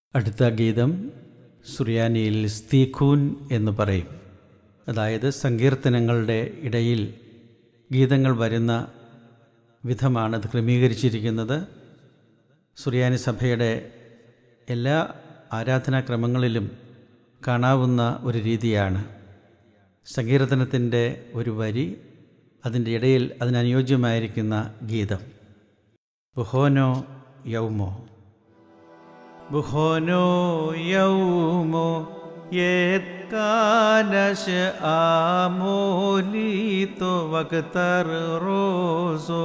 അടുത്ത ഗീതം സുറിയാനിയിൽ സ്തീഖൂൻ എന്ന് പറയും അതായത് സങ്കീർത്തനങ്ങളുടെ ഇടയിൽ ഗീതങ്ങൾ വരുന്ന വിധമാണ് അത് ക്രമീകരിച്ചിരിക്കുന്നത് സുറിയാനി സഭയുടെ എല്ലാ ആരാധനാക്രമങ്ങളിലും കാണാവുന്ന ഒരു രീതിയാണ് സങ്കീർത്തനത്തിൻ്റെ ഒരു വരി അതിൻ്റെ ഇടയിൽ അതിനനുയോജ്യമായിരിക്കുന്ന ഗീതം ബുഹോനോ യൗമോ ബുഹോനോ യൗമോ യേത്കാനശ ആമോലീതോ വക്തർ റോസോ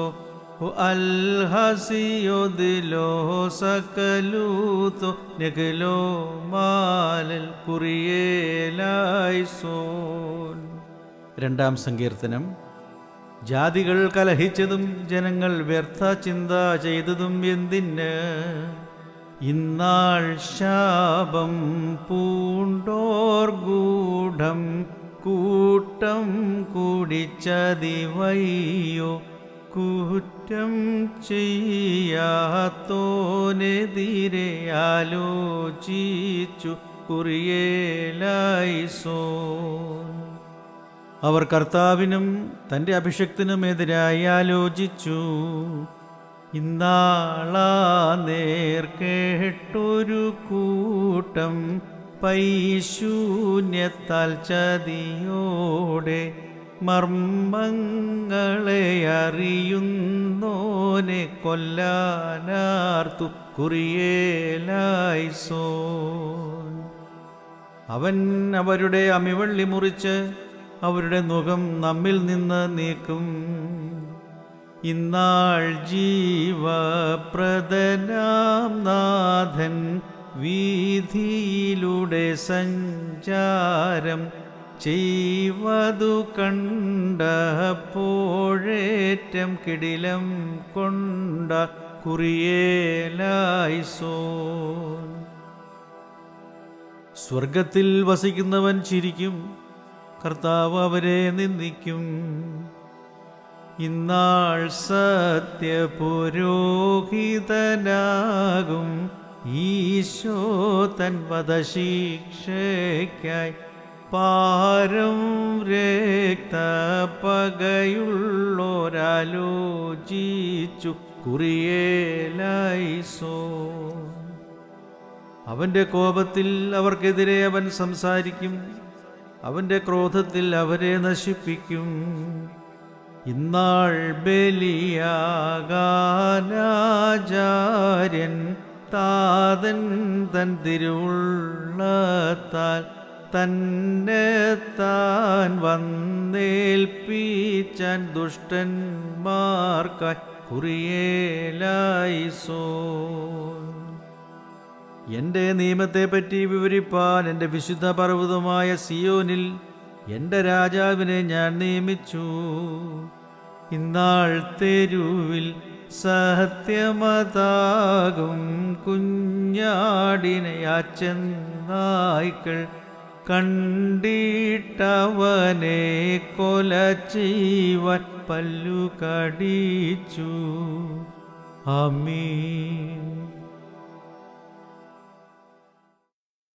അൽഹസിയോ ദിലോ സകലൂതോ നികലോ മാലൽ കുറിയേലായി സോൻ രണ്ടാം സങ്കീർത്തനം ജാതികൾ കലഹിച്ചതും ജനങ്ങൾ വ്യർത്ഥ ചിന്ത ചെയ്തതും എന്തിന് ഇന്നാൾ ശാപം പൂണ്ടോർ ഗൂഢം കൂട്ടം കൂടിച്ചതിവയ്യോ കുറ്റം ചെയ്യാത്തോനെതിരെ ആലോചിച്ചു കുറിയേലായി സോൻ അവർ കർത്താവിനും തൻ്റെ അഭിഷക്തിനുമെതിരായി ആലോചിച്ചു ഇന്നാളാ നേർ കേട്ടൊരു കൂട്ടം പൈശൂന്യത്താൽ ചതിയോടെ മർമ്മങ്ങളെ അറിയുന്നോനെ കൊല്ലാനാർത്തു കുറിയേലായി സോൻ അവൻ അവരുടെ അമിവള്ളി മുറിച്ച് അവരുടെ മുഖം നമ്മിൽ നിന്ന് നീക്കും ഇന്നാൾ ജീവപ്രദനാം നാഥൻ വീതിയിലൂടെ സഞ്ചാരം ചെയ്വതു കണ്ടപ്പോഴേറ്റം കിടിലം കൊണ്ട കുറിയേലായി സോൻ സ്വർഗത്തിൽ വസിക്കുന്നവൻ ചിരിക്കും കർത്താവ് അവരെ നിന്ദിക്കും ഇന്നാൾ സത്യപുരോഹിതനാകും ഈശോ തൻ വധശിക്ഷയ്ക്കായി പാരം രക്തപകയുള്ളോരാലോചിച്ചു കുറിയേലായി സോ അവൻ്റെ കോപത്തിൽ അവർക്കെതിരെ അവൻ സംസാരിക്കും അവൻ്റെ ക്രോധത്തിൽ അവരെ നശിപ്പിക്കും ഇന്നാൾ ബലിയാകാനാചാര്യൻ താതൻ തൻ തിരുവുള്ളത്താൽ തന്നെ താൻ വന്നേൽപ്പിച്ചാൻ ദുഷ്ടന്മാർക്കായി കുറിയേലായി സോൻ എൻ്റെ നിയമത്തെപ്പറ്റി വിവരിപ്പാൻ എൻ്റെ വിശുദ്ധ പർവ്വതമായ സിയോനിൽ എൻ്റെ രാജാവിനെ ഞാൻ നിയമിച്ചു ഇന്നാൾ തെരുവിൽ സത്യമതാകും കുഞ്ഞാടിനെ അച്ചെന്നായ്ക്കൾ കണ്ടിട്ടവനെ കൊല ചെയ്യുവാൻ പല്ലു കടിച്ചു അമീൻ